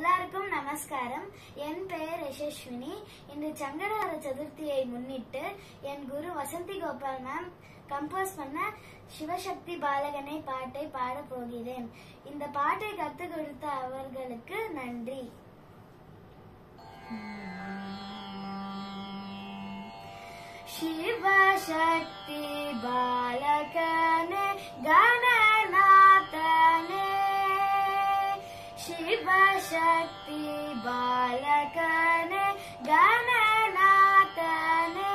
எல்லாருக்கும் நமஸ்காரம் என் பெயர் யசஸ்வினி இன்று சங்கடஹர சதுர்த்தியை முன்னிட்டு என் குரு வசந்தி கோபால் மேம் கம்போஸ் பண்ண சிவசக்தி பாலகனை பாட்டை பாடப் போகிறேன் இந்த பாட்டை கற்றுக் கொடுத்த அவர்களுக்கு நன்றி ಶಿವಶಕ್ತಿ ಬಾಲಕನೆ ಗಣನಾಥನೆ ಶಿವಶಕ್ತಿ ಬಾಲಕನೆ ಗಣನಾಥನೆ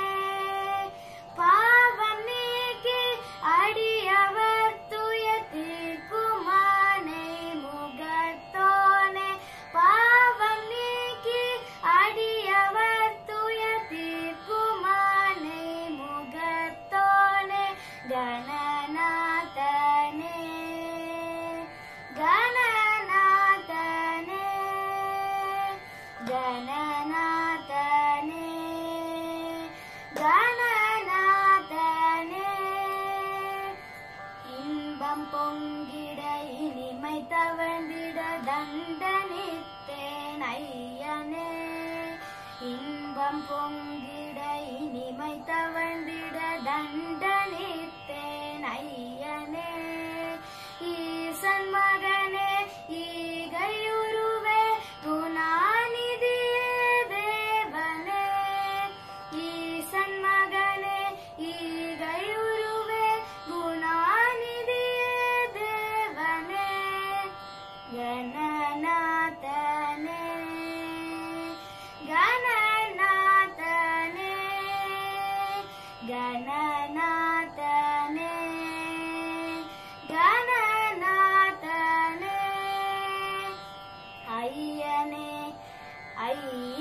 பாவம் நீக்கி அடியவர் துய தீர்க்குமானை முகத்தோனே பாவம் நீக்கி அடியவர் துய தீர்க்குமானை முகத்தோனே கணநாதனே கணநாதனே கணநாதனே கணநாதனே இன்பம் பொங்கிட இனிமை தவழ்ந்திட தண்டனித்தேன் ஐயனே இன்பம் பொங்கிட இனிமை தவழ்ந்திட தண்டனித்தேன் ஐயனே ஈசன் மகனே ஈகையுருவே குணாநிதியே தேவனே ஈசன் மகனே ஈகையுருவே குணாநிதியே தேவனே கணநாதனே கணநாதனே கணநாதனே கணநாதனே ஐயனே ஐய